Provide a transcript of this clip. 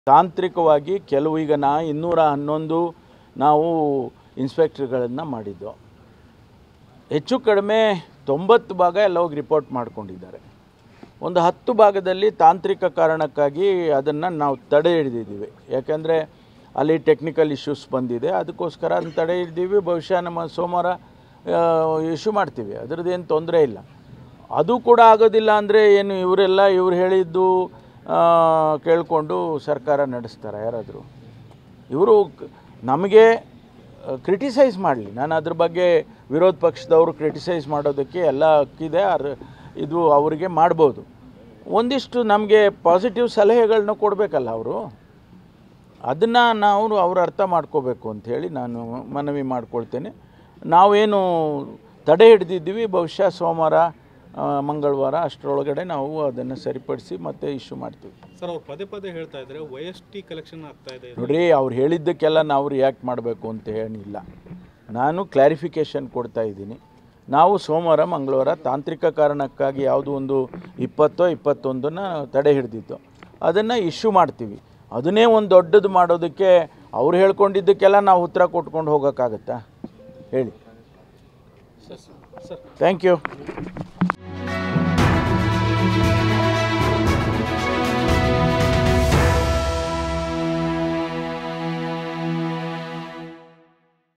ತಾಂತ್ರಿಕವಾಗಿ ಕೆಲವು ಈಗ ನಾ ಇನ್ನೂರ ಹನ್ನೊಂದು ನಾವು ಇನ್ಸ್ಪೆಕ್ಟರ್ಗಳನ್ನು ಮಾಡಿದ್ದು ಹೆಚ್ಚು ಕಡಿಮೆ ತೊಂಬತ್ತು ಭಾಗ ಎಲ್ಲ ಹೋಗಿ ರಿಪೋರ್ಟ್ ಮಾಡ್ಕೊಂಡಿದ್ದಾರೆ ಒಂದು ಹತ್ತು ಭಾಗದಲ್ಲಿ ತಾಂತ್ರಿಕ ಕಾರಣಕ್ಕಾಗಿ ಅದನ್ನು ನಾವು ತಡೆ ಹಿಡಿದಿದ್ದೀವಿ ಯಾಕೆಂದರೆ ಅಲ್ಲಿ ಟೆಕ್ನಿಕಲ್ ಇಶ್ಯೂಸ್ ಬಂದಿದೆ ಅದಕ್ಕೋಸ್ಕರ ಅದನ್ನ ತಡೆ ಹಿಡಿದೀವಿ ಬಹುಶಃ ನಮ್ಮ ಸೋಮವಾರ ಇಶ್ಯೂ ಮಾಡ್ತೀವಿ ಅದರದ್ದೇನು ತೊಂದರೆ ಇಲ್ಲ ಅದು ಕೂಡ ಆಗೋದಿಲ್ಲ ಅಂದರೆ ಏನು ಇವರೆಲ್ಲ ಇವ್ರು ಹೇಳಿದ್ದು ಆ, ಕೇಳಿಕೊಂಡು ಸರ್ಕಾರ ನಡೆಸ್ತಾರೆ ಯಾರಾದರೂ ಇವರು ನಮಗೆ ಕ್ರಿಟಿಸೈಸ್ ಮಾಡಲಿ ನಾನು ಅದ್ರ ಬಗ್ಗೆ ವಿರೋಧ ಪಕ್ಷದವರು ಕ್ರಿಟಿಸೈಸ್ ಮಾಡೋದಕ್ಕೆ ಎಲ್ಲ ಹಕ್ಕಿದೆ ಅರ್ ಇದು ಅವರಿಗೆ ಮಾಡ್ಬೋದು ಒಂದಿಷ್ಟು ನಮಗೆ ಪಾಸಿಟಿವ್ ಸಲಹೆಗಳನ್ನ ಕೊಡಬೇಕಲ್ಲ ಅವರು ಅದನ್ನು ನಾವು ಅವ್ರು ಅರ್ಥ ಮಾಡ್ಕೋಬೇಕು ಅಂಥೇಳಿ ನಾನು ಮನವಿ ಮಾಡ್ಕೊಳ್ತೇನೆ ನಾವೇನು ತಡೆ ಹಿಡಿದಿದ್ದೀವಿ ಬಹುಶಃ ಸೋಮವಾರ ಆ, ಮಂಗಳವಾರ ಅಷ್ಟರೊಳಗಡೆ ನಾವು ಅದನ್ನು ಸರಿಪಡಿಸಿ ಮತ್ತೆ ಇಶ್ಯೂ ಮಾಡ್ತೀವಿ ಸರ್ ಅವ್ರು ಪದೇ ಪದೇ ಹೇಳ್ತಾ ಇದ್ದಾರೆ ವೈ ಎಸ್ ಟಿ ಕಲೆಕ್ಷನ್ ಆಗ್ತಾ ಇದೆ ನೋಡ್ರಿ ಅವ್ರು ಹೇಳಿದ್ದಕ್ಕೆಲ್ಲ ನಾವು ರಿಯಾಕ್ಟ್ ಮಾಡಬೇಕು ಅಂತ ಏನಿಲ್ಲ ನಾನು ಕ್ಲಾರಿಫಿಕೇಷನ್ ಕೊಡ್ತಾ ಇದ್ದೀನಿ ನಾವು ಸೋಮವಾರ ಮಂಗಳವಾರ ತಾಂತ್ರಿಕ ಕಾರಣಕ್ಕಾಗಿ ಯಾವುದೋ ಒಂದು ಇಪ್ಪತ್ತೋ ಇಪ್ಪತ್ತೊಂದನ್ನ ತಡೆ ಹಿಡಿದಿತ್ತು ಅದನ್ನು ಇಶ್ಯೂ ಮಾಡ್ತೀವಿ ಅದನ್ನೇ ಒಂದು ದೊಡ್ಡದು ಮಾಡೋದಕ್ಕೆ ಅವ್ರು ಹೇಳ್ಕೊಂಡಿದ್ದಕ್ಕೆಲ್ಲ ನಾವು ಉತ್ತರ ಕೊಟ್ಕೊಂಡು ಹೋಗೋಕ್ಕಾಗತ್ತಾ ಹೇಳಿ ಸರ್ ಥ್ಯಾಂಕ್ ಯು